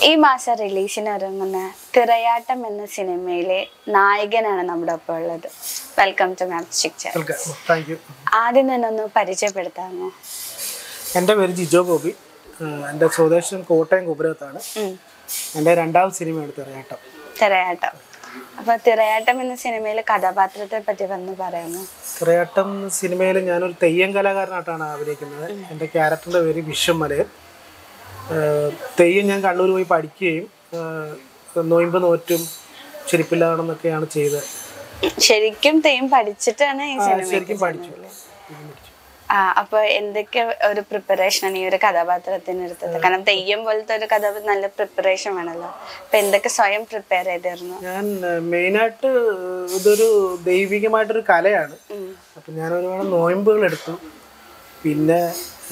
ഈ മാസം റിലീസിന് ഒരുങ്ങുന്ന തിറയാട്ടം എന്ന സിനിമയിലെ നായകനാണ് നമ്മുടെ ഒപ്പം ഉള്ളത് വെൽക്കം ടു മാജിക് ചാർ വെൽക്കം താങ്ക് യു ആദ്യം തന്നെ ഒന്ന് പരിചയപ്പെടുത്താമോ എൻ്റെ പേര് ജിജോ ഗോപി ഏഹ് എൻ്റെ സ്വദേശം കോട്ടയം കുബരത്താണ് ഉം. എൻ്റെ രണ്ടാമത് സിനിമയാണ് തെറിയാട്ടം തിറയാട്ടം അപ്പൊ തിറയാട്ടം എന്ന സിനിമയിലെ കഥാപാത്രത്തെ പറ്റി വന്ന് പറയാമോ തെറിയാട്ടം സിനിമയിൽ ഞാനൊരു തെയ്യം കലാകാരനായിട്ടാണ് അഭിനയിക്കുന്നത് എൻ്റെ ക്യാരക്ടറിൻ്റെ പേര് വിശ്വമലയൻ ഏഹ് തെയ്യം ഞാൻ കണ്ണൂർ പോയി പഠിക്കുകയും ഏഹ് നൊയമ്പ് നോറ്റും ചെരുപ്പില്ലാണെന്നൊക്കെയാണ് ചെയ്തത് ശരിക്കും തെയ്യം പഠിച്ചിട്ടാണ് ഈ ആ, സിനിമ ശരിക്കും പഠിച്ചു ആ അപ്പൊ എന്തൊക്കെ ഒരു പ്രിപ്പറേഷൻ ആണ് ഈ ഒരു കഥാപാത്രത്തിന് എടുത്തത് കാരണം തെയ്യം പോലത്തെ ഒരു കഥ നല്ല പ്രിപ്പറേഷൻ വേണമല്ലോ അപ്പൊ എന്തൊക്കെ സ്വയം പ്രിപ്പയർ ചെയ്തിരുന്നു ഞാൻ മെയിനായിട്ട് ഇതൊരു ദൈവികമായിട്ടൊരു കലയാണ് ഉം. അപ്പം ഞാൻ ഒരുപാട് നോയമ്പുകൾ എടുത്തു പിന്നെ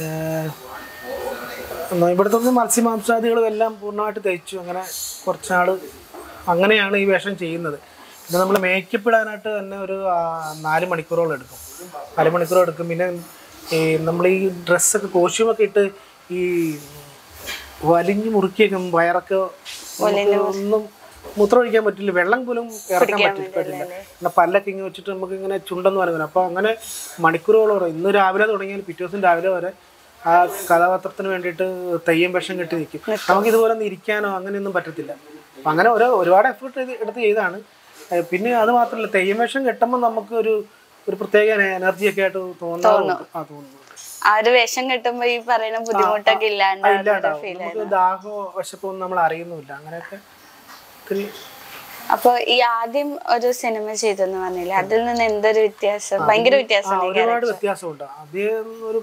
നോയമ്പെടുത്തപ്പോൾ മത്സ്യമാംസാദികളും എല്ലാം പൂർണ്ണമായിട്ട് തയ്ച്ചു അങ്ങനെ കുറച്ചാൾ അങ്ങനെയാണ് ഈ വേഷം ചെയ്യുന്നത് പിന്നെ നമ്മൾ മേക്കപ്പ് ഇടാനായിട്ട് തന്നെ ഒരു ആ, നാല് മണിക്കൂറോളം എടുക്കും നാല് മണിക്കൂറോളം എടുക്കും പിന്നെ ഈ നമ്മൾ ഈ ഡ്രസ്സൊക്കെ കോസ്റ്റ്യൂമൊക്കെ ഇട്ട് ഈ വലിഞ്ഞു മുറുക്കിയൊക്കെ വയറൊക്കെ നമുക്ക് ഒന്നും മൂത്രം ഒഴിക്കാൻ പറ്റില്ല വെള്ളം പോലും ഇറക്കാൻ പറ്റില്ല പറ്റില്ല പിന്നെ പല്ലൊക്കെ ഇങ്ങനെ വെച്ചിട്ട് നമുക്ക് ഇങ്ങനെ ചുണ്ടെന്ന് പറയുന്നത് അപ്പോൾ അങ്ങനെ മണിക്കൂറുകളോളം ഇന്ന് രാവിലെ തുടങ്ങിയാൽ പിറ്റേ ദിവസം രാവിലെ വരെ ആ കഥാപാത്രത്തിന് വേണ്ടിയിട്ട് തെയ്യം വേഷം കെട്ടി നിൽക്കും നമുക്ക് ഇതുപോലെ ഒന്നും ഇരിക്കാനോ അങ്ങനെയൊന്നും പറ്റത്തില്ല അപ്പം അങ്ങനെ ഓരോ ഒരുപാട് എഫേർട്ട് ചെയ്ത് എടുത്ത് ചെയ്താണ് ഏഹ് പിന്നെ അത് മാത്രമല്ല തെയ്യം വേഷം കെട്ടുമ്പോൾ നമുക്ക് ഒരു ഒരു പ്രത്യേക എനർജി ഒക്കെ ആയിട്ട് തോന്നാറുണ്ട് ആ തോന്നുന്നു ആ ഒരു വേഷം കെട്ടുമ്പോ ഈ പറയുന്ന ബുദ്ധിമുട്ടൊക്കെ ഇല്ലാണ്ട് ഇല്ലാണ്ടാവും നമുക്ക് ദാഹമോ വിശപ്പോ ഒന്നും നമ്മൾ അറിയുന്നുമില്ല അങ്ങനെയൊക്കെ ഒത്തിരി അപ്പൊ ഈ ആദ്യം ഒരു സിനിമ ചെയ്തെന്ന് പറഞ്ഞില്ലേ അതിൽ നിന്ന് എന്തൊരു വ്യത്യാസം ഭയങ്കര വ്യത്യാസം ആ, ഒരുപാട് വ്യത്യാസമുണ്ട് ആദ്യം ഒരു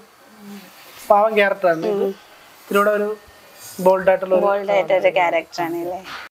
പാവം ക്യാരക്ടറാണ് ഇത് ഇതിലൂടെ ഒരു ബോൾഡ് ആയിട്ടുള്ള ഒരു ബോൾഡ് ആയിട്ട് ഒരു ക്യാരക്ടർ ആണ് അല്ലേ